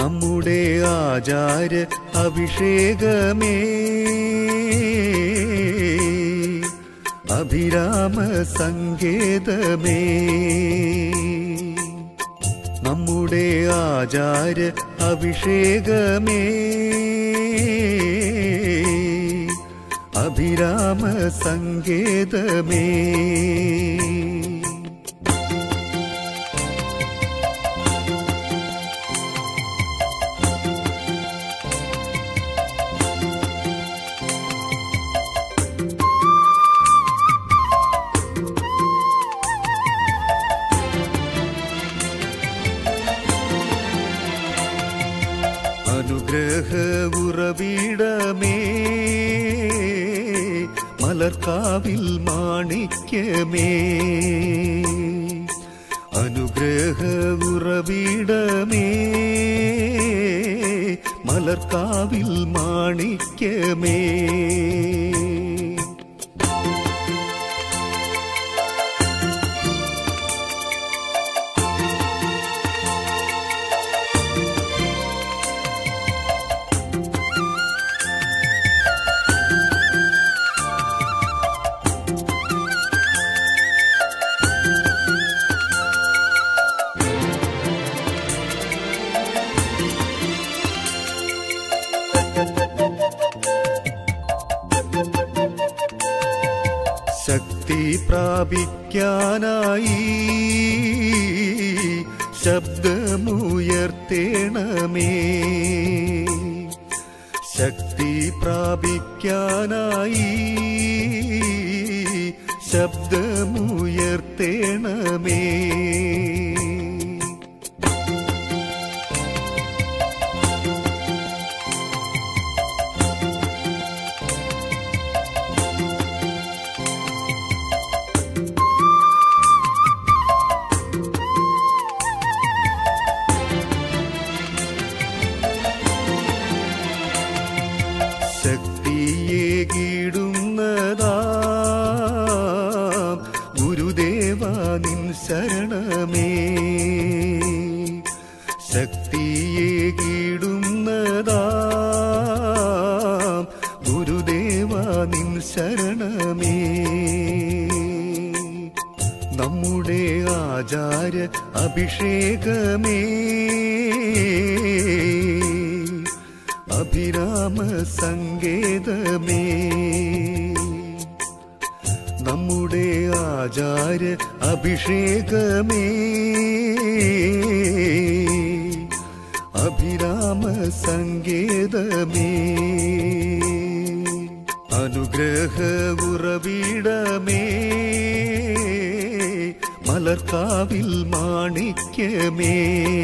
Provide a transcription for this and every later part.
നമ്മുടെ ആചാര്യ അഭിഷേകമേ അഭിരാമ സങ്കേതമേ നമ്മുടെ ആചാര്യ അഭിഷേകമേ അഭിരാമ സങ്കേതമേ അനുഗ്രഹ ഉറവിടമേ മലർക്കാവിൽ മാണിക്യമേ അനുഗ്രഹ ഉറവിടമേ മലർക്കാവിൽ മാണിക്യമേ ശക്തി പ്രാപിക്കാനായി ശബ്ദമുയർത്തേണമേ ശക്തി പ്രാപിക്കാനായി ശബ്ദമുയർത്തേണമേ ശക്തിയെ കീടുന്നതാ ഗുരുദേവ നിൻ ശരണമേ ശക്തിയെ കീടുന്നതാ ഗുരുദേവ നിൻ ശരണമേ നമ്മുടെ ആചാര്യ അഭിഷേകമേ അഭിരാമ സങ്കേതമേ നമ്മുടെ ആചാര്യ അഭിഷേകമേ അഭിരാമ സങ്കേതമേ അനുഗ്രഹ ഉറവിടമേ മലർക്കാവിൽ മാണിക്യമേ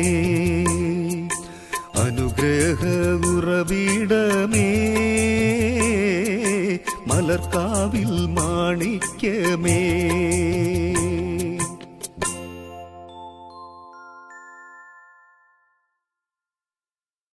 അനുഗ്രഹ ഉറവിടമേ മലർക്കാവിൽ മാണിക്യമേ